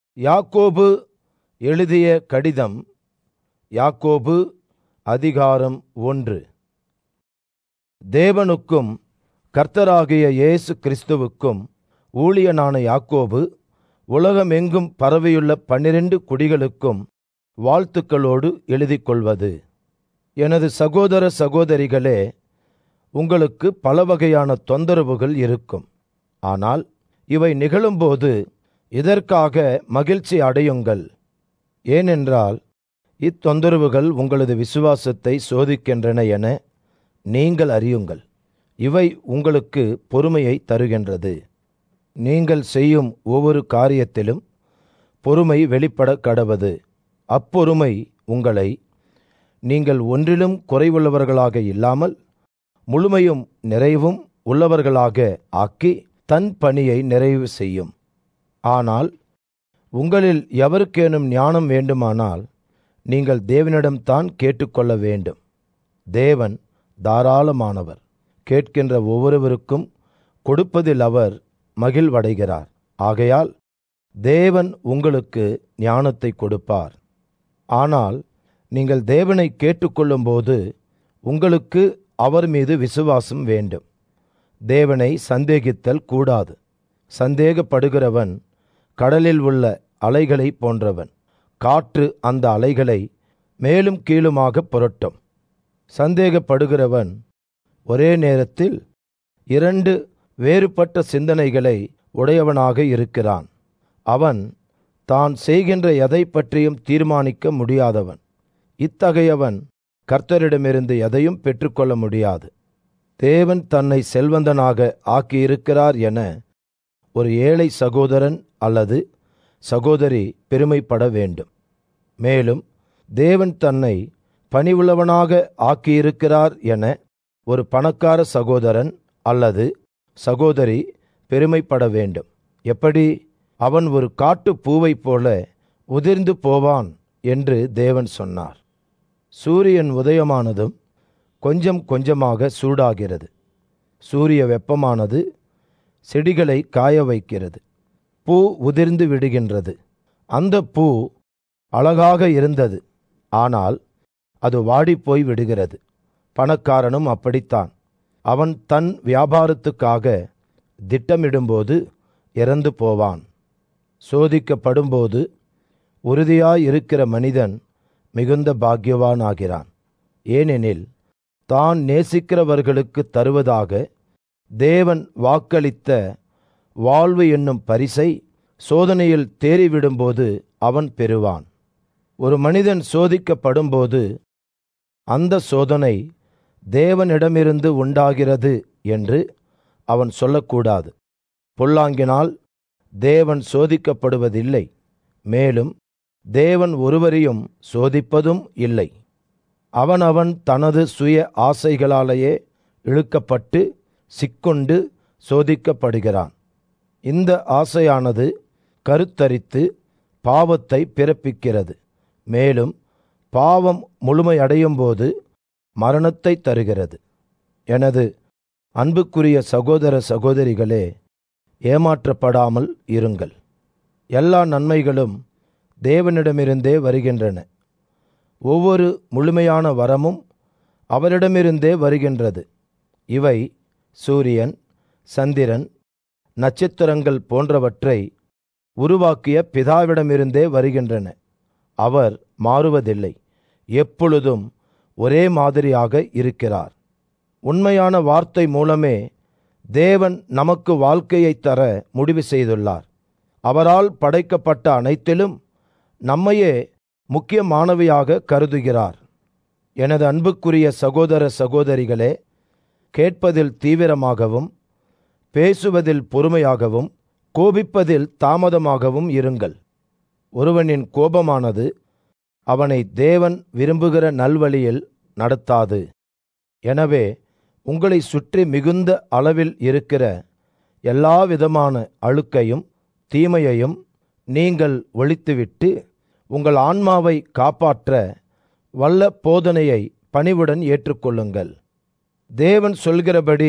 யாக்கோபு எழுதிய கடிதம் யாக்கோபு அதிகாரம் ஒன்று தேவனுக்கும் கர்த்தராகிய இயேசு கிறிஸ்துவுக்கும் ஊழியனான யாக்கோபு உலகமெங்கும் பரவியுள்ள பன்னிரண்டு குடிகளுக்கும் வாழ்த்துக்களோடு எழுதிக் கொள்வது எனது சகோதர சகோதரிகளே உங்களுக்கு பல வகையான தொந்தரவுகள் இருக்கும் ஆனால் இவை நிகழும்போது இதற்காக மகிழ்ச்சி அடையுங்கள் ஏனென்றால் இத்தொந்தரவுகள் உங்களது விசுவாசத்தை சோதிக்கின்றன என நீங்கள் அறியுங்கள் இவை உங்களுக்கு பொறுமையை தருகின்றது நீங்கள் செய்யும் ஒவ்வொரு காரியத்திலும் பொறுமை வெளிப்பட கடவது அப்பொறுமை உங்களை நீங்கள் ஒன்றிலும் குறைவுள்ளவர்களாக இல்லாமல் முழுமையும் நிறைவும் உள்ளவர்களாக ஆக்கி தன் பணியை நிறைவு செய்யும் ஆனால் உங்களில் எவருக்கேனும் ஞானம் வேண்டுமானால் நீங்கள் தேவனிடம்தான் கேட்டுக்கொள்ள வேண்டும் தேவன் தாராளமானவர் கேட்கின்ற ஒவ்வொருவருக்கும் கொடுப்பதில் அவர் மகிழ்வடைகிறார் ஆகையால் தேவன் உங்களுக்கு ஞானத்தை கொடுப்பார் ஆனால் நீங்கள் தேவனை கேட்டுக்கொள்ளும்போது உங்களுக்கு அவர் மீது விசுவாசம் வேண்டும் தேவனை சந்தேகித்தல் கூடாது சந்தேகப்படுகிறவன் கடலில் உள்ள அலைகளை போன்றவன் காற்று அந்த அலைகளை மேலும் கீழுமாக புரட்டும் சந்தேகப்படுகிறவன் ஒரே நேரத்தில் இரண்டு வேறுபட்ட சிந்தனைகளை உடையவனாக இருக்கிறான் அவன் தான் செய்கின்ற எதை பற்றியும் தீர்மானிக்க முடியாதவன் இத்தகையவன் கர்த்தரிடமிருந்து எதையும் பெற்றுக்கொள்ள முடியாது தேவன் தன்னை செல்வந்தனாக ஆக்கியிருக்கிறார் என ஒரு ஏழை சகோதரன் அல்லது சகோதரி பெருமைப்பட வேண்டும் மேலும் தேவன் தன்னை பணிவுள்ளவனாக ஆக்கியிருக்கிறார் என ஒரு பணக்கார சகோதரன் அல்லது சகோதரி பெருமைப்பட வேண்டும் எப்படி அவன் ஒரு காட்டு பூவைப் போல உதிர்ந்து போவான் என்று தேவன் சொன்னார் சூரியன் உதயமானதும் கொஞ்சம் கொஞ்சமாக சூடாகிறது சூரிய வெப்பமானது செடிகளை காய வைக்கிறது பூ உதிர்ந்து விடுகின்றது அந்த பூ அழகாக இருந்தது ஆனால் அது வாடிப்போய் விடுகிறது பணக்காரனும் அப்படித்தான் அவன் தன் வியாபாரத்துக்காக திட்டமிடும்போது இறந்து போவான் சோதிக்கப்படும்போது உறுதியாயிருக்கிற மனிதன் மிகுந்த பாக்கியவானாகிறான் ஏனெனில் தான் நேசிக்கிறவர்களுக்கு தருவதாக தேவன் வாக்களித்த வாழ்வு என்னும் பரிசை சோதனையில் தேறிவிடும்போது அவன் பெறுவான் ஒரு மனிதன் சோதிக்கப்படும்போது அந்த சோதனை தேவனிடமிருந்து உண்டாகிறது என்று அவன் சொல்லக்கூடாது பொல்லாங்கினால் தேவன் சோதிக்கப்படுவதில்லை மேலும் தேவன் ஒருவரையும் சோதிப்பதும் இல்லை அவனவன் தனது சுய ஆசைகளாலேயே இழுக்கப்பட்டு சிக்கொண்டு சோதிக்கப்படுகிறான் இந்த ஆசையானது கருத்தரித்து பாவத்தை பிறப்பிக்கிறது மேலும் பாவம் முழுமையடையும் போது மரணத்தை தருகிறது எனது அன்புக்குரிய சகோதர சகோதரிகளே ஏமாற்றப்படாமல் இருங்கள் எல்லா நன்மைகளும் தேவனிடமிருந்தே வருகின்றன ஒவ்வொரு முழுமையான வரமும் அவரிடமிருந்தே வருகின்றது இவை சூரியன் சந்திரன் நட்சத்திரங்கள் போன்றவற்றை உருவாக்கிய பிதாவிடமிருந்தே வருகின்றன அவர் மாறுவதில்லை எப்பொழுதும் ஒரே மாதிரியாக இருக்கிறார் உண்மையான வார்த்தை மூலமே தேவன் நமக்கு வாழ்க்கையை தர முடிவு செய்துள்ளார் அவரால் படைக்கப்பட்ட அனைத்திலும் நம்மையே முக்கியமானவையாக கருதுகிறார் எனது அன்புக்குரிய சகோதர சகோதரிகளே கேட்பதில் தீவிரமாகவும் பேசுவதில் பொறுமையாகவும் கோபிப்பதில் தாமதமாகவும் இருங்கள் ஒருவனின் கோபமானது அவனை தேவன் விரும்புகிற நல்வழியில் நடத்தாது எனவே உங்களை சுற்றி மிகுந்த அளவில் இருக்கிற எல்லா விதமான அழுக்கையும் தீமையையும் நீங்கள் ஒழித்துவிட்டு உங்கள் ஆன்மாவை காப்பாற்ற வல்ல போதனையை பணிவுடன் ஏற்றுக்கொள்ளுங்கள் தேவன் சொல்கிறபடி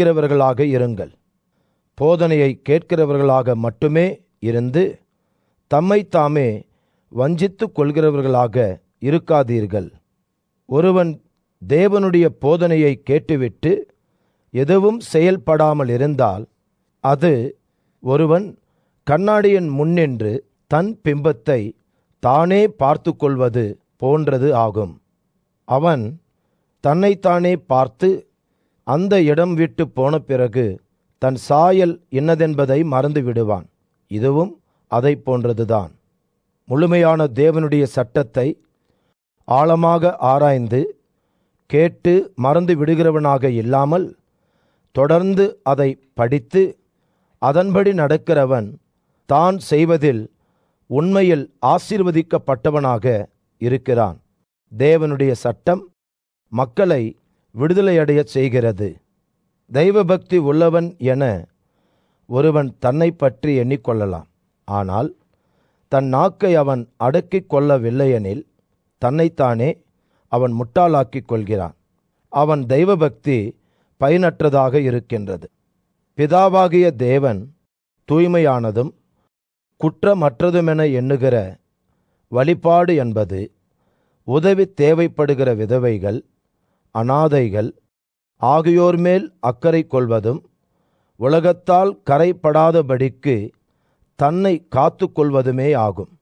செய்கிறவர்களாக இருங்கள் போதனையை கேட்கிறவர்களாக மட்டுமே இருந்து தம்மை தாமே வஞ்சித்துக் கொள்கிறவர்களாக இருக்காதீர்கள் ஒருவன் தேவனுடைய போதனையை கேட்டுவிட்டு எதுவும் செயல்படாமல் இருந்தால் அது ஒருவன் கண்ணாடியின் முன்னின்று தன் பிம்பத்தை தானே பார்த்து கொள்வது போன்றது ஆகும் அவன் தன்னைத்தானே பார்த்து அந்த இடம் விட்டு போன பிறகு தன் சாயல் இன்னதென்பதை மறந்து விடுவான் இதுவும் அதை போன்றதுதான் முழுமையான தேவனுடைய சட்டத்தை ஆழமாக ஆராய்ந்து கேட்டு மறந்து விடுகிறவனாக இல்லாமல் தொடர்ந்து அதை படித்து அதன்படி நடக்கிறவன் தான் செய்வதில் உண்மையில் ஆசீர்வதிக்கப்பட்டவனாக இருக்கிறான் தேவனுடைய சட்டம் மக்களை விடுதலையடையச் செய்கிறது தெய்வபக்தி உள்ளவன் என ஒருவன் தன்னை பற்றி எண்ணிக்கொள்ளலாம் ஆனால் தன் நாக்கை அவன் அடக்கிக் கொள்ளவில்லையெனில் தன்னைத்தானே அவன் முட்டாளாக்கிக் கொள்கிறான் அவன் தெய்வபக்தி பயனற்றதாக இருக்கின்றது பிதாவாகிய தேவன் தூய்மையானதும் குற்றமற்றதுமென எண்ணுகிற வழிபாடு என்பது உதவி தேவைப்படுகிற விதவைகள் அனாதைகள் ஆகியோர் மேல் அக்கறை கொள்வதும் உலகத்தால் கரைப்படாதபடிக்கு தன்னை காத்து கொள்வதுமே ஆகும்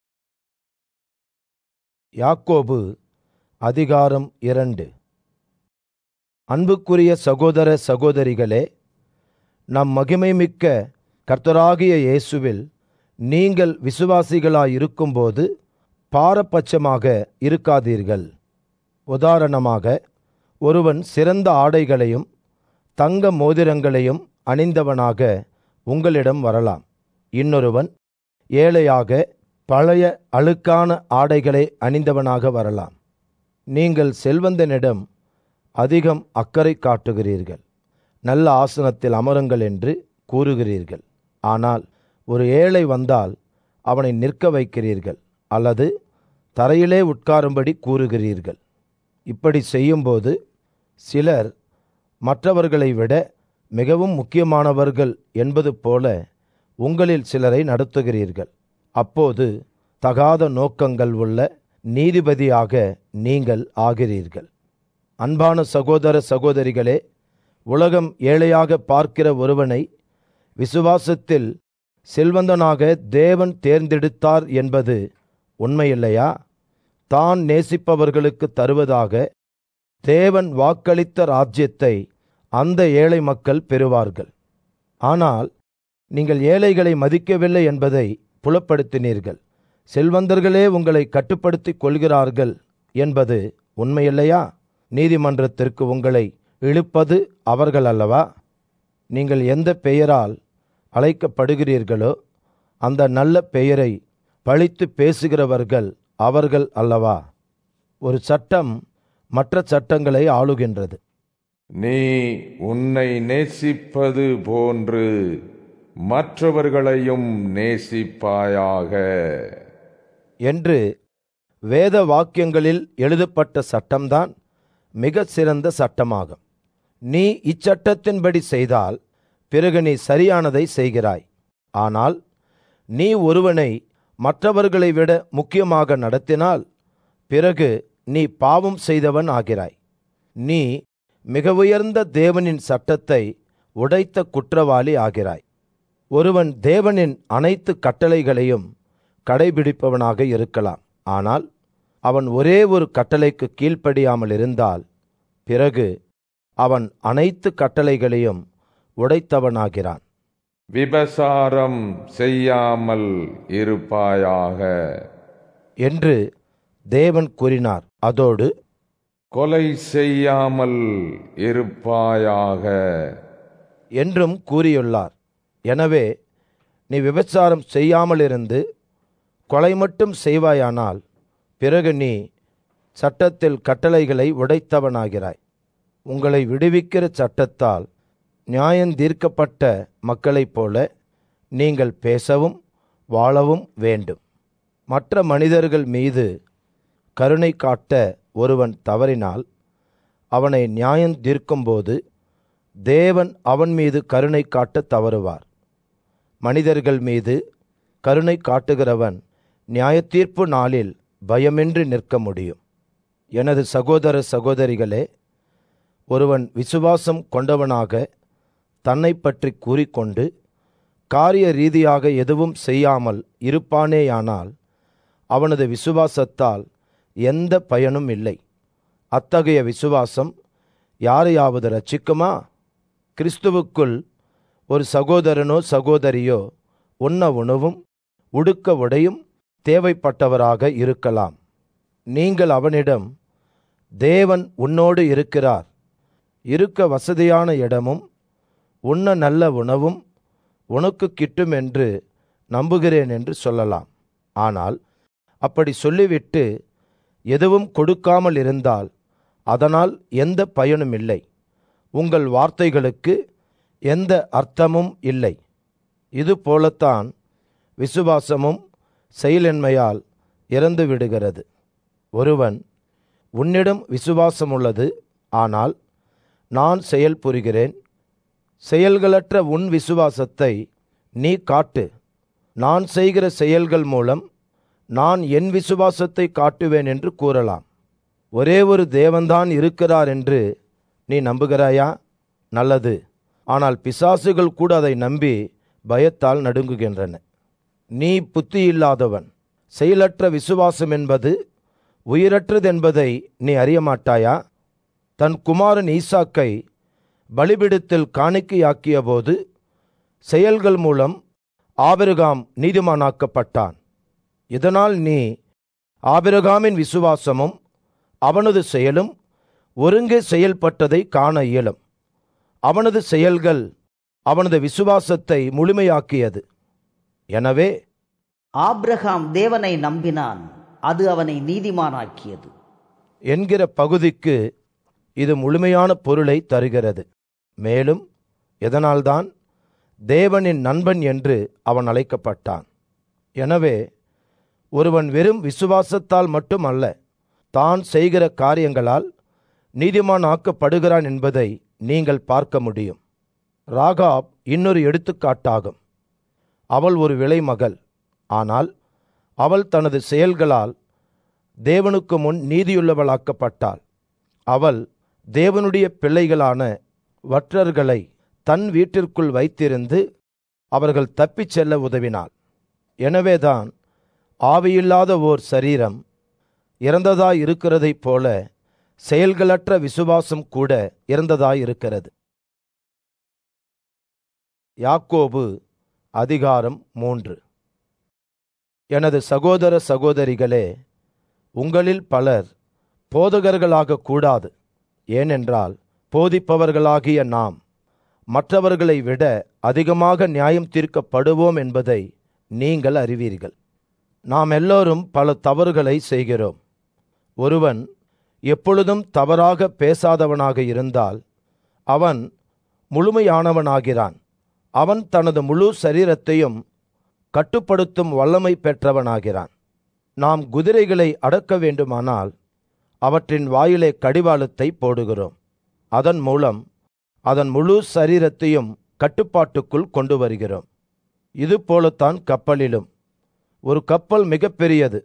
யாக்கோபு அதிகாரம் இரண்டு அன்புக்குரிய சகோதர சகோதரிகளே நம் மகிமைமிக்க கர்த்தராகிய இயேசுவில் நீங்கள் விசுவாசிகளாயிருக்கும்போது பாரபட்சமாக இருக்காதீர்கள் உதாரணமாக ஒருவன் சிறந்த ஆடைகளையும் தங்க மோதிரங்களையும் அணிந்தவனாக உங்களிடம் வரலாம் இன்னொருவன் ஏழையாக பழைய அழுக்கான ஆடைகளை அணிந்தவனாக வரலாம் நீங்கள் செல்வந்தனிடம் அதிகம் அக்கறை காட்டுகிறீர்கள் நல்ல ஆசனத்தில் அமருங்கள் என்று கூறுகிறீர்கள் ஆனால் ஒரு ஏழை வந்தால் அவனை நிற்க வைக்கிறீர்கள் அல்லது தரையிலே உட்காரும்படி கூறுகிறீர்கள் இப்படி செய்யும்போது சிலர் மற்றவர்களை விட மிகவும் முக்கியமானவர்கள் என்பது போல உங்களில் சிலரை நடத்துகிறீர்கள் அப்போது தகாத நோக்கங்கள் உள்ள நீதிபதியாக நீங்கள் ஆகிறீர்கள் அன்பான சகோதர சகோதரிகளே உலகம் ஏழையாக பார்க்கிற ஒருவனை விசுவாசத்தில் செல்வந்தனாக தேவன் தேர்ந்தெடுத்தார் என்பது உண்மையில்லையா தான் நேசிப்பவர்களுக்கு தருவதாக தேவன் வாக்களித்த ராஜ்யத்தை அந்த ஏழை மக்கள் பெறுவார்கள் ஆனால் நீங்கள் ஏழைகளை மதிக்கவில்லை என்பதை புலப்படுத்தினீர்கள் செல்வந்தர்களே உங்களை கட்டுப்படுத்திக் கொள்கிறார்கள் என்பது உண்மையில்லையா நீதிமன்றத்திற்கு உங்களை இழுப்பது அவர்கள் அல்லவா நீங்கள் எந்த பெயரால் அழைக்கப்படுகிறீர்களோ அந்த நல்ல பெயரை பழித்து பேசுகிறவர்கள் அவர்கள் அல்லவா ஒரு சட்டம் மற்ற சட்டங்களை ஆளுகின்றது நீ உன்னை நேசிப்பது போன்று மற்றவர்களையும் நேசிப்பாயாக என்று வேத வாக்கியங்களில் எழுதப்பட்ட சட்டம்தான் மிக சிறந்த சட்டமாகும் நீ இச்சட்டத்தின்படி செய்தால் பிறகு நீ சரியானதை செய்கிறாய் ஆனால் நீ ஒருவனை மற்றவர்களை விட முக்கியமாக நடத்தினால் பிறகு நீ பாவம் செய்தவன் ஆகிறாய் நீ மிக உயர்ந்த தேவனின் சட்டத்தை உடைத்த குற்றவாளி ஆகிறாய் ஒருவன் தேவனின் அனைத்து கட்டளைகளையும் கடைபிடிப்பவனாக இருக்கலாம் ஆனால் அவன் ஒரே ஒரு கட்டளைக்கு கீழ்ப்படியாமல் இருந்தால் பிறகு அவன் அனைத்து கட்டளைகளையும் உடைத்தவனாகிறான் விபசாரம் செய்யாமல் இருப்பாயாக என்று தேவன் கூறினார் அதோடு கொலை செய்யாமல் இருப்பாயாக என்றும் கூறியுள்ளார் எனவே நீ விபச்சாரம் செய்யாமல் இருந்து கொலை மட்டும் செய்வாயானால் பிறகு நீ சட்டத்தில் கட்டளைகளை உடைத்தவனாகிறாய் உங்களை விடுவிக்கிற சட்டத்தால் நியாயந்தீர்க்கப்பட்ட மக்களைப் போல நீங்கள் பேசவும் வாழவும் வேண்டும் மற்ற மனிதர்கள் மீது கருணை காட்ட ஒருவன் தவறினால் அவனை நியாயந்தீர்க்கும்போது தேவன் அவன் மீது கருணை காட்ட தவறுவார் மனிதர்கள் மீது கருணை காட்டுகிறவன் நியாயத்தீர்ப்பு நாளில் பயமின்றி நிற்க முடியும் எனது சகோதர சகோதரிகளே ஒருவன் விசுவாசம் கொண்டவனாக தன்னை பற்றி கூறிக்கொண்டு காரிய ரீதியாக எதுவும் செய்யாமல் இருப்பானேயானால் அவனது விசுவாசத்தால் எந்த பயனும் இல்லை அத்தகைய விசுவாசம் யாரையாவது ரட்சிக்குமா கிறிஸ்துவுக்குள் ஒரு சகோதரனோ சகோதரியோ உண்ண உணவும் உடுக்க உடையும் தேவைப்பட்டவராக இருக்கலாம் நீங்கள் அவனிடம் தேவன் உன்னோடு இருக்கிறார் இருக்க வசதியான இடமும் உண்ண நல்ல உணவும் உனக்கு கிட்டும் என்று நம்புகிறேன் என்று சொல்லலாம் ஆனால் அப்படி சொல்லிவிட்டு எதுவும் கொடுக்காமல் இருந்தால் அதனால் எந்த பயனும் இல்லை உங்கள் வார்த்தைகளுக்கு எந்த அர்த்தமும் இல்லை இது போலத்தான் விசுவாசமும் செயலின்மையால் இறந்து விடுகிறது ஒருவன் உன்னிடம் விசுவாசம் உள்ளது ஆனால் நான் செயல் புரிகிறேன் செயல்களற்ற உன் விசுவாசத்தை நீ காட்டு நான் செய்கிற செயல்கள் மூலம் நான் என் விசுவாசத்தை காட்டுவேன் என்று கூறலாம் ஒரே ஒரு தேவன்தான் இருக்கிறார் என்று நீ நம்புகிறாயா நல்லது ஆனால் பிசாசுகள் கூட அதை நம்பி பயத்தால் நடுங்குகின்றன நீ புத்தி இல்லாதவன் செயலற்ற விசுவாசம் என்பது உயிரற்றதென்பதை நீ அறிய மாட்டாயா தன் குமாரன் ஈசாக்கை பலிபிடத்தில் காணிக்கையாக்கிய போது செயல்கள் மூலம் ஆபிரகாம் நீதிமானாக்கப்பட்டான் இதனால் நீ ஆபிரகாமின் விசுவாசமும் அவனது செயலும் ஒருங்கே செயல்பட்டதை காண இயலும் அவனது செயல்கள் அவனது விசுவாசத்தை முழுமையாக்கியது எனவே ஆபிரகாம் தேவனை நம்பினான் அது அவனை நீதிமானாக்கியது என்கிற பகுதிக்கு இது முழுமையான பொருளை தருகிறது மேலும் எதனால்தான் தேவனின் நண்பன் என்று அவன் அழைக்கப்பட்டான் எனவே ஒருவன் வெறும் விசுவாசத்தால் மட்டும் அல்ல தான் செய்கிற காரியங்களால் நீதிமான் ஆக்கப்படுகிறான் என்பதை நீங்கள் பார்க்க முடியும் ராகாப் இன்னொரு எடுத்துக்காட்டாகும் அவள் ஒரு விலை மகள் ஆனால் அவள் தனது செயல்களால் தேவனுக்கு முன் நீதியுள்ளவளாக்கப்பட்டாள் அவள் தேவனுடைய பிள்ளைகளான வற்றர்களை தன் வீட்டிற்குள் வைத்திருந்து அவர்கள் தப்பிச் செல்ல உதவினாள் எனவேதான் ஆவியில்லாத ஓர் சரீரம் இறந்ததாய் இருக்கிறதைப் போல செயல்களற்ற விசுவாசம் கூட இறந்ததாய் இருக்கிறது யாக்கோபு அதிகாரம் மூன்று எனது சகோதர சகோதரிகளே உங்களில் பலர் போதகர்களாக கூடாது ஏனென்றால் போதிப்பவர்களாகிய நாம் மற்றவர்களை விட அதிகமாக நியாயம் தீர்க்கப்படுவோம் என்பதை நீங்கள் அறிவீர்கள் நாம் எல்லோரும் பல தவறுகளை செய்கிறோம் ஒருவன் எப்பொழுதும் தவறாக பேசாதவனாக இருந்தால் அவன் முழுமையானவனாகிறான் அவன் தனது முழு சரீரத்தையும் கட்டுப்படுத்தும் வல்லமை பெற்றவனாகிறான் நாம் குதிரைகளை அடக்க வேண்டுமானால் அவற்றின் வாயிலே கடிவாளத்தை போடுகிறோம் அதன் மூலம் அதன் முழு சரீரத்தையும் கட்டுப்பாட்டுக்குள் கொண்டு வருகிறோம் இது போலத்தான் கப்பலிலும் ஒரு கப்பல் மிகப்பெரியது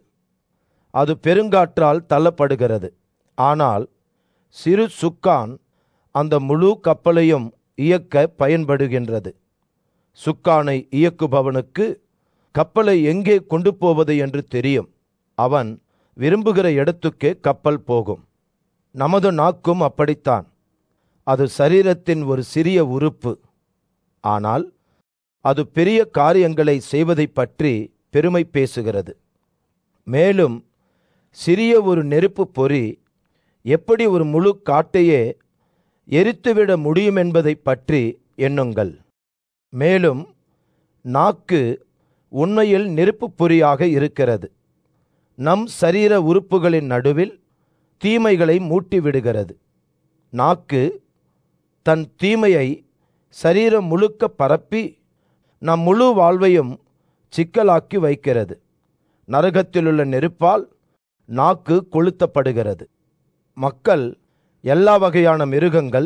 அது பெருங்காற்றால் தள்ளப்படுகிறது ஆனால் சிறு சுக்கான் அந்த முழு கப்பலையும் இயக்க பயன்படுகின்றது சுக்கானை இயக்குபவனுக்கு கப்பலை எங்கே கொண்டு போவது என்று தெரியும் அவன் விரும்புகிற இடத்துக்கே கப்பல் போகும் நமது நாக்கும் அப்படித்தான் அது சரீரத்தின் ஒரு சிறிய உறுப்பு ஆனால் அது பெரிய காரியங்களை செய்வதைப் பற்றி பெருமை பேசுகிறது மேலும் சிறிய ஒரு நெருப்பு பொறி எப்படி ஒரு முழு காட்டையே எரித்துவிட முடியும் என்பதைப் பற்றி எண்ணுங்கள் மேலும் நாக்கு உண்மையில் நெருப்புப் பொறியாக இருக்கிறது நம் சரீர உறுப்புகளின் நடுவில் தீமைகளை மூட்டிவிடுகிறது நாக்கு தன் தீமையை சரீரம் முழுக்க பரப்பி நம் முழு வாழ்வையும் சிக்கலாக்கி வைக்கிறது நரகத்திலுள்ள நெருப்பால் நாக்கு கொளுத்தப்படுகிறது மக்கள் எல்லா வகையான மிருகங்கள்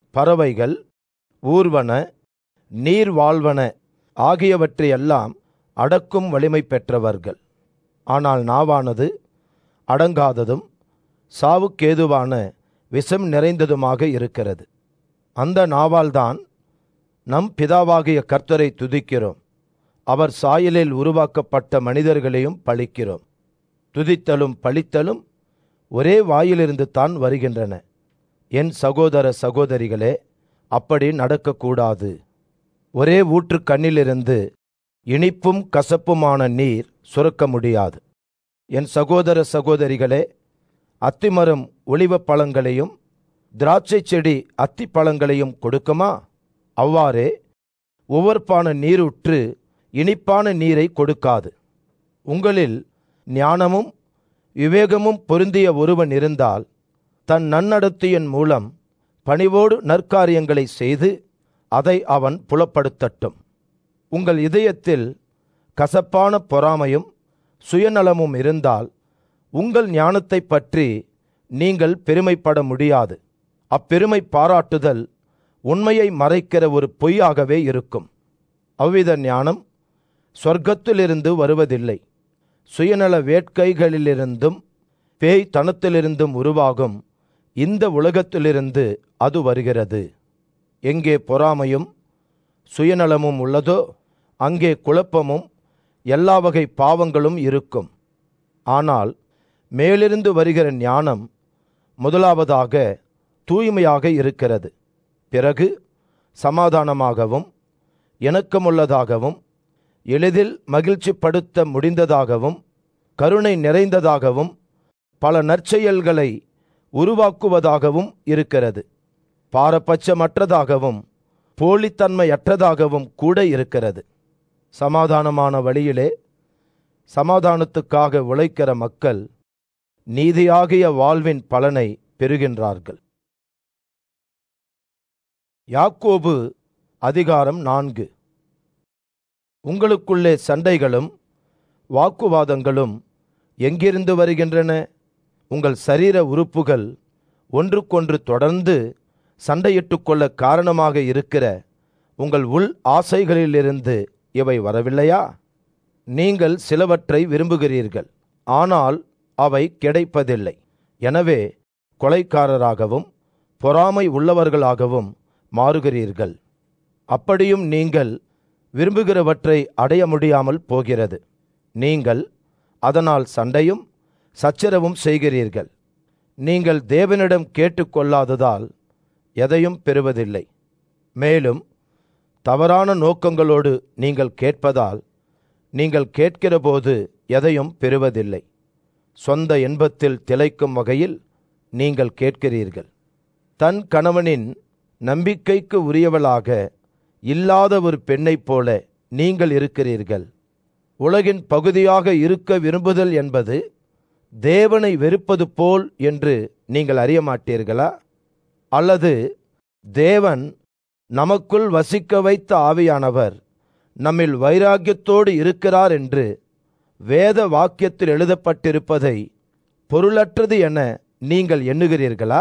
பறவைகள் ஊர்வன நீர் வாழ்வன ஆகியவற்றையெல்லாம் அடக்கும் வலிமை பெற்றவர்கள் ஆனால் நாவானது அடங்காததும் சாவுக்கேதுவான விஷம் நிறைந்ததுமாக இருக்கிறது அந்த நாவால்தான் நம் பிதாவாகிய கர்த்தரை துதிக்கிறோம் அவர் சாயலில் உருவாக்கப்பட்ட மனிதர்களையும் பழிக்கிறோம் துதித்தலும் பழித்தலும் ஒரே வாயிலிருந்து தான் வருகின்றன என் சகோதர சகோதரிகளே அப்படி நடக்கக்கூடாது ஒரே ஊற்று கண்ணிலிருந்து இனிப்பும் கசப்புமான நீர் சுரக்க முடியாது என் சகோதர சகோதரிகளே அத்திமரம் ஒளிவ பழங்களையும் திராட்சை செடி அத்தி பழங்களையும் கொடுக்குமா அவ்வாறே உவர்ப்பான நீருற்று இனிப்பான நீரை கொடுக்காது உங்களில் ஞானமும் விவேகமும் பொருந்திய ஒருவன் இருந்தால் தன் நன்னடத்தியின் மூலம் பணிவோடு நற்காரியங்களை செய்து அதை அவன் புலப்படுத்தட்டும் உங்கள் இதயத்தில் கசப்பான பொறாமையும் சுயநலமும் இருந்தால் உங்கள் ஞானத்தை பற்றி நீங்கள் பெருமைப்பட முடியாது அப்பெருமை பாராட்டுதல் உண்மையை மறைக்கிற ஒரு பொய்யாகவே இருக்கும் அவ்வித ஞானம் சொர்க்கத்திலிருந்து வருவதில்லை சுயநல வேட்கைகளிலிருந்தும் பேய் தனத்திலிருந்தும் உருவாகும் இந்த உலகத்திலிருந்து அது வருகிறது எங்கே பொறாமையும் சுயநலமும் உள்ளதோ அங்கே குழப்பமும் எல்லா வகை பாவங்களும் இருக்கும் ஆனால் மேலிருந்து வருகிற ஞானம் முதலாவதாக தூய்மையாக இருக்கிறது பிறகு சமாதானமாகவும் இணக்கமுள்ளதாகவும் எளிதில் மகிழ்ச்சிப்படுத்த முடிந்ததாகவும் கருணை நிறைந்ததாகவும் பல நற்செயல்களை உருவாக்குவதாகவும் இருக்கிறது பாரபட்சமற்றதாகவும் போலித்தன்மையற்றதாகவும் கூட இருக்கிறது சமாதானமான வழியிலே சமாதானத்துக்காக உழைக்கிற மக்கள் நீதியாகிய வாழ்வின் பலனை பெறுகின்றார்கள் யாக்கோபு அதிகாரம் நான்கு உங்களுக்குள்ளே சண்டைகளும் வாக்குவாதங்களும் எங்கிருந்து வருகின்றன உங்கள் சரீர உறுப்புகள் ஒன்றுக்கொன்று தொடர்ந்து சண்டையிட்டுக் கொள்ள காரணமாக இருக்கிற உங்கள் உள் ஆசைகளிலிருந்து இவை வரவில்லையா நீங்கள் சிலவற்றை விரும்புகிறீர்கள் ஆனால் அவை கிடைப்பதில்லை எனவே கொலைக்காரராகவும் பொறாமை உள்ளவர்களாகவும் மாறுகிறீர்கள் அப்படியும் நீங்கள் விரும்புகிறவற்றை அடைய முடியாமல் போகிறது நீங்கள் அதனால் சண்டையும் சச்சரவும் செய்கிறீர்கள் நீங்கள் தேவனிடம் கேட்டுக்கொள்ளாததால் எதையும் பெறுவதில்லை மேலும் தவறான நோக்கங்களோடு நீங்கள் கேட்பதால் நீங்கள் கேட்கிறபோது எதையும் பெறுவதில்லை சொந்த இன்பத்தில் திளைக்கும் வகையில் நீங்கள் கேட்கிறீர்கள் தன் கணவனின் நம்பிக்கைக்கு உரியவளாக இல்லாத ஒரு பெண்ணைப் போல நீங்கள் இருக்கிறீர்கள் உலகின் பகுதியாக இருக்க விரும்புதல் என்பது தேவனை வெறுப்பது போல் என்று நீங்கள் அறிய மாட்டீர்களா அல்லது தேவன் நமக்குள் வசிக்க வைத்த ஆவியானவர் நம்மில் வைராக்கியத்தோடு இருக்கிறார் என்று வேத வாக்கியத்தில் எழுதப்பட்டிருப்பதை பொருளற்றது என நீங்கள் எண்ணுகிறீர்களா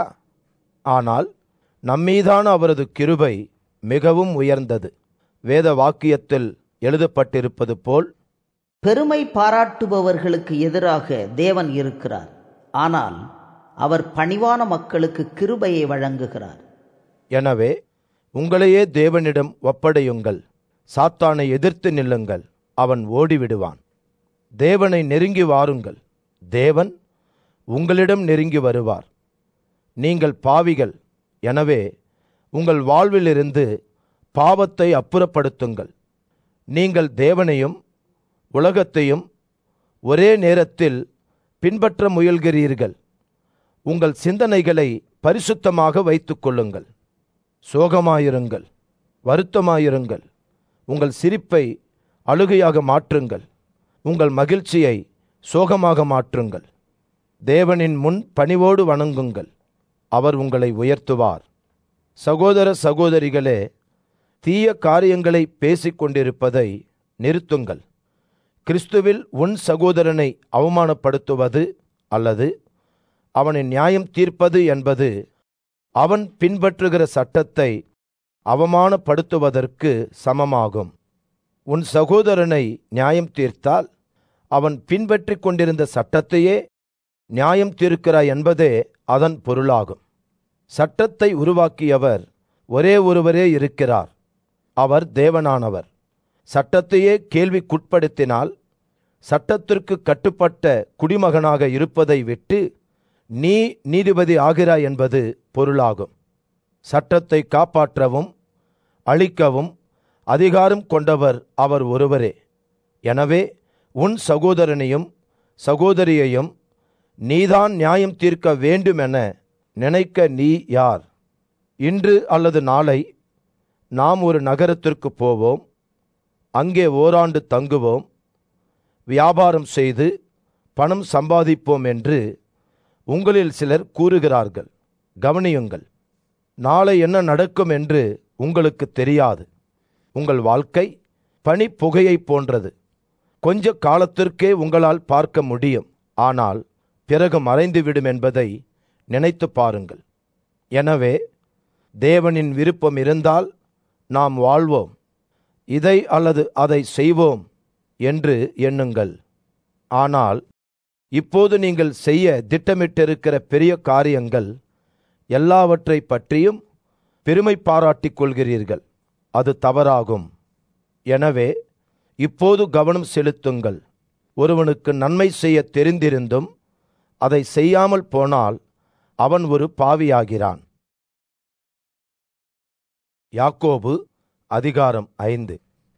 ஆனால் நம்மீதான அவரது கிருபை மிகவும் உயர்ந்தது வேத வாக்கியத்தில் எழுதப்பட்டிருப்பது போல் பெருமை பாராட்டுபவர்களுக்கு எதிராக தேவன் இருக்கிறார் ஆனால் அவர் பணிவான மக்களுக்கு கிருபையை வழங்குகிறார் எனவே உங்களையே தேவனிடம் ஒப்படையுங்கள் சாத்தானை எதிர்த்து நில்லுங்கள் அவன் ஓடிவிடுவான் தேவனை நெருங்கி வாருங்கள் தேவன் உங்களிடம் நெருங்கி வருவார் நீங்கள் பாவிகள் எனவே உங்கள் வாழ்விலிருந்து பாவத்தை அப்புறப்படுத்துங்கள் நீங்கள் தேவனையும் உலகத்தையும் ஒரே நேரத்தில் பின்பற்ற முயல்கிறீர்கள் உங்கள் சிந்தனைகளை பரிசுத்தமாக வைத்துக் கொள்ளுங்கள் சோகமாயிருங்கள் வருத்தமாயிருங்கள் உங்கள் சிரிப்பை அழுகையாக மாற்றுங்கள் உங்கள் மகிழ்ச்சியை சோகமாக மாற்றுங்கள் தேவனின் முன் பணிவோடு வணங்குங்கள் அவர் உங்களை உயர்த்துவார் சகோதர சகோதரிகளே தீய காரியங்களை பேசிக் கொண்டிருப்பதை நிறுத்துங்கள் கிறிஸ்துவில் உன் சகோதரனை அவமானப்படுத்துவது அல்லது அவனை நியாயம் தீர்ப்பது என்பது அவன் பின்பற்றுகிற சட்டத்தை அவமானப்படுத்துவதற்கு சமமாகும் உன் சகோதரனை நியாயம் தீர்த்தால் அவன் பின்பற்றிக் கொண்டிருந்த சட்டத்தையே நியாயம் தீர்க்கிறாய் என்பதே அதன் பொருளாகும் சட்டத்தை உருவாக்கியவர் ஒரே ஒருவரே இருக்கிறார் அவர் தேவனானவர் சட்டத்தையே கேள்விக்குட்படுத்தினால் சட்டத்திற்கு கட்டுப்பட்ட குடிமகனாக இருப்பதை விட்டு நீ நீதிபதி ஆகிறாய் என்பது பொருளாகும் சட்டத்தை காப்பாற்றவும் அழிக்கவும் அதிகாரம் கொண்டவர் அவர் ஒருவரே எனவே உன் சகோதரனையும் சகோதரியையும் நீதான் நியாயம் தீர்க்க வேண்டுமென நினைக்க நீ யார் இன்று அல்லது நாளை நாம் ஒரு நகரத்திற்கு போவோம் அங்கே ஓராண்டு தங்குவோம் வியாபாரம் செய்து பணம் சம்பாதிப்போம் என்று உங்களில் சிலர் கூறுகிறார்கள் கவனியுங்கள் நாளை என்ன நடக்கும் என்று உங்களுக்கு தெரியாது உங்கள் வாழ்க்கை பனி புகையைப் போன்றது கொஞ்ச காலத்திற்கே உங்களால் பார்க்க முடியும் ஆனால் பிறகு மறைந்துவிடும் என்பதை நினைத்து பாருங்கள் எனவே தேவனின் விருப்பம் இருந்தால் நாம் வாழ்வோம் இதை அல்லது அதை செய்வோம் என்று எண்ணுங்கள் ஆனால் இப்போது நீங்கள் செய்ய திட்டமிட்டிருக்கிற பெரிய காரியங்கள் எல்லாவற்றை பற்றியும் பெருமை பாராட்டிக் கொள்கிறீர்கள் அது தவறாகும் எனவே இப்போது கவனம் செலுத்துங்கள் ஒருவனுக்கு நன்மை செய்ய தெரிந்திருந்தும் அதை செய்யாமல் போனால் அவன் ஒரு பாவியாகிறான் யாக்கோபு அதிகாரம் ஐந்து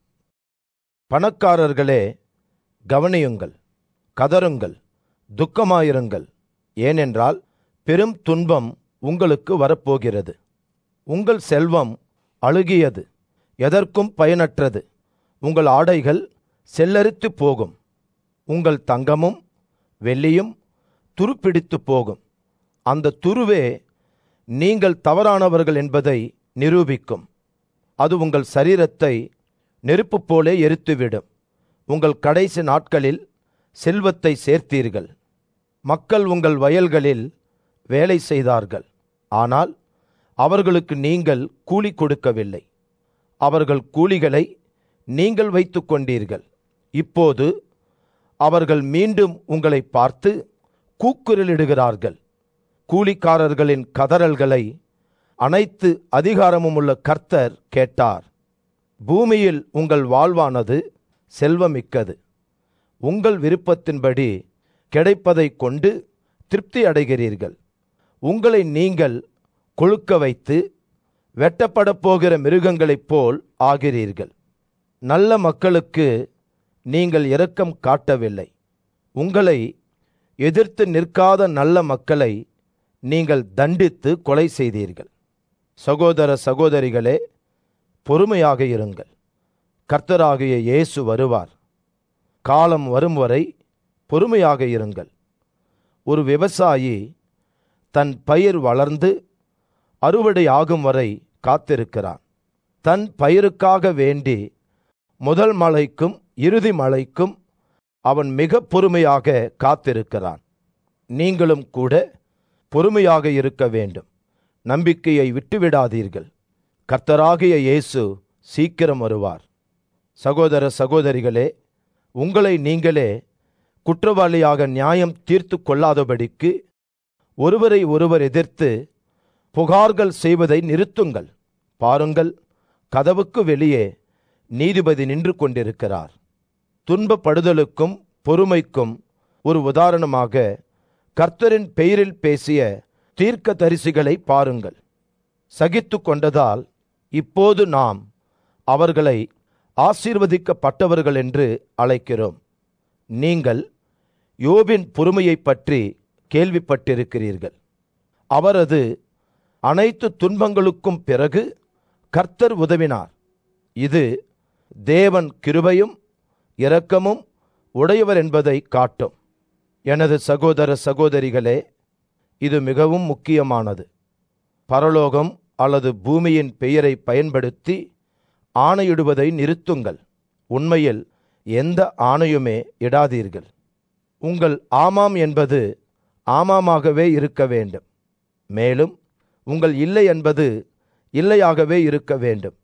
பணக்காரர்களே கவனியுங்கள் கதருங்கள் துக்கமாயிருங்கள் ஏனென்றால் பெரும் துன்பம் உங்களுக்கு வரப்போகிறது உங்கள் செல்வம் அழுகியது எதற்கும் பயனற்றது உங்கள் ஆடைகள் செல்லரித்து போகும் உங்கள் தங்கமும் வெள்ளியும் துருப்பிடித்து போகும் அந்த துருவே நீங்கள் தவறானவர்கள் என்பதை நிரூபிக்கும் அது உங்கள் சரீரத்தை நெருப்பு போலே எரித்துவிடும் உங்கள் கடைசி நாட்களில் செல்வத்தை சேர்த்தீர்கள் மக்கள் உங்கள் வயல்களில் வேலை செய்தார்கள் ஆனால் அவர்களுக்கு நீங்கள் கூலி கொடுக்கவில்லை அவர்கள் கூலிகளை நீங்கள் வைத்துக் கொண்டீர்கள் இப்போது அவர்கள் மீண்டும் உங்களை பார்த்து கூக்குரலிடுகிறார்கள் கூலிக்காரர்களின் கதறல்களை அனைத்து அதிகாரமும் உள்ள கர்த்தர் கேட்டார் பூமியில் உங்கள் வாழ்வானது செல்வமிக்கது உங்கள் விருப்பத்தின்படி கிடைப்பதைக் கொண்டு திருப்தி அடைகிறீர்கள் உங்களை நீங்கள் கொழுக்க வைத்து வெட்டப்படப் போகிற மிருகங்களைப் போல் ஆகிறீர்கள் நல்ல மக்களுக்கு நீங்கள் இரக்கம் காட்டவில்லை உங்களை எதிர்த்து நிற்காத நல்ல மக்களை நீங்கள் தண்டித்து கொலை செய்தீர்கள் சகோதர சகோதரிகளே பொறுமையாக இருங்கள் கர்த்தராகிய இயேசு வருவார் காலம் வரும் வரை பொறுமையாக இருங்கள் ஒரு விவசாயி தன் பயிர் வளர்ந்து அறுவடை ஆகும் வரை காத்திருக்கிறான் தன் பயிருக்காக வேண்டி முதல் மழைக்கும் இறுதி மழைக்கும் அவன் மிக பொறுமையாக காத்திருக்கிறான் நீங்களும் கூட பொறுமையாக இருக்க வேண்டும் நம்பிக்கையை விட்டுவிடாதீர்கள் கர்த்தராகிய இயேசு சீக்கிரம் வருவார் சகோதர சகோதரிகளே உங்களை நீங்களே குற்றவாளியாக நியாயம் தீர்த்து கொள்ளாதபடிக்கு ஒருவரை ஒருவர் எதிர்த்து புகார்கள் செய்வதை நிறுத்துங்கள் பாருங்கள் கதவுக்கு வெளியே நீதிபதி நின்று கொண்டிருக்கிறார் துன்பப்படுதலுக்கும் பொறுமைக்கும் ஒரு உதாரணமாக கர்த்தரின் பெயரில் பேசிய தீர்க்க தரிசிகளை பாருங்கள் சகித்து கொண்டதால் இப்போது நாம் அவர்களை ஆசீர்வதிக்கப்பட்டவர்கள் என்று அழைக்கிறோம் நீங்கள் யோபின் பொறுமையைப் பற்றி கேள்விப்பட்டிருக்கிறீர்கள் அவரது அனைத்து துன்பங்களுக்கும் பிறகு கர்த்தர் உதவினார் இது தேவன் கிருபையும் இரக்கமும் உடையவர் என்பதை காட்டும் எனது சகோதர சகோதரிகளே இது மிகவும் முக்கியமானது பரலோகம் அல்லது பூமியின் பெயரை பயன்படுத்தி ஆணையிடுவதை நிறுத்துங்கள் உண்மையில் எந்த ஆணையுமே இடாதீர்கள் உங்கள் ஆமாம் என்பது ஆமாமாகவே இருக்க வேண்டும் மேலும் உங்கள் இல்லை என்பது இல்லையாகவே இருக்க வேண்டும்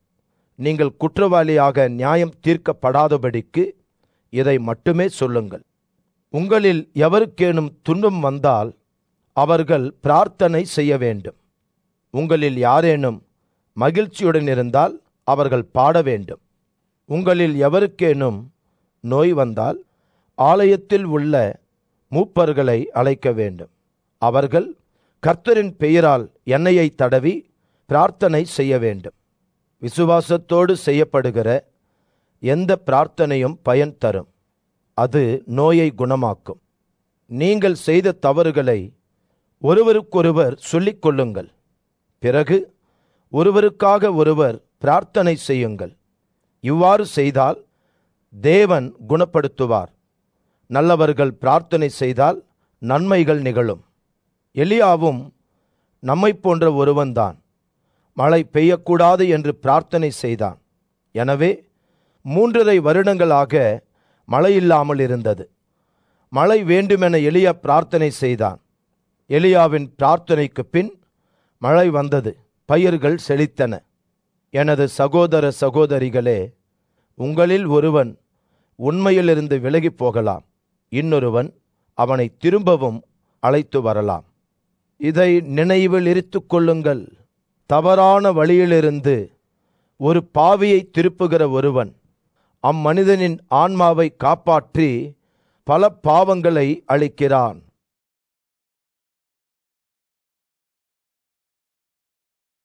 நீங்கள் குற்றவாளியாக நியாயம் தீர்க்கப்படாதபடிக்கு இதை மட்டுமே சொல்லுங்கள் உங்களில் எவருக்கேனும் துன்பம் வந்தால் அவர்கள் பிரார்த்தனை செய்ய வேண்டும் உங்களில் யாரேனும் மகிழ்ச்சியுடன் இருந்தால் அவர்கள் பாட வேண்டும் உங்களில் எவருக்கேனும் நோய் வந்தால் ஆலயத்தில் உள்ள மூப்பர்களை அழைக்க வேண்டும் அவர்கள் கர்த்தரின் பெயரால் எண்ணெயை தடவி பிரார்த்தனை செய்ய வேண்டும் விசுவாசத்தோடு செய்யப்படுகிற எந்த பிரார்த்தனையும் பயன் தரும் அது நோயை குணமாக்கும் நீங்கள் செய்த தவறுகளை ஒருவருக்கொருவர் சொல்லிக் கொள்ளுங்கள் பிறகு ஒருவருக்காக ஒருவர் பிரார்த்தனை செய்யுங்கள் இவ்வாறு செய்தால் தேவன் குணப்படுத்துவார் நல்லவர்கள் பிரார்த்தனை செய்தால் நன்மைகள் நிகழும் எலியாவும் நம்மைப் போன்ற ஒருவன்தான் மழை பெய்யக்கூடாது என்று பிரார்த்தனை செய்தான் எனவே மூன்றரை வருடங்களாக மழை இல்லாமல் இருந்தது மழை வேண்டுமென எலியா பிரார்த்தனை செய்தான் எலியாவின் பிரார்த்தனைக்கு பின் மழை வந்தது பயிர்கள் செழித்தன எனது சகோதர சகோதரிகளே உங்களில் ஒருவன் உண்மையிலிருந்து விலகிப் போகலாம் இன்னொருவன் அவனை திரும்பவும் அழைத்து வரலாம் இதை நினைவில் இருத்துக் கொள்ளுங்கள் தவறான வழியிலிருந்து ஒரு பாவியை திருப்புகிற ஒருவன் அம்மனிதனின் ஆன்மாவை காப்பாற்றி பல பாவங்களை அளிக்கிறான்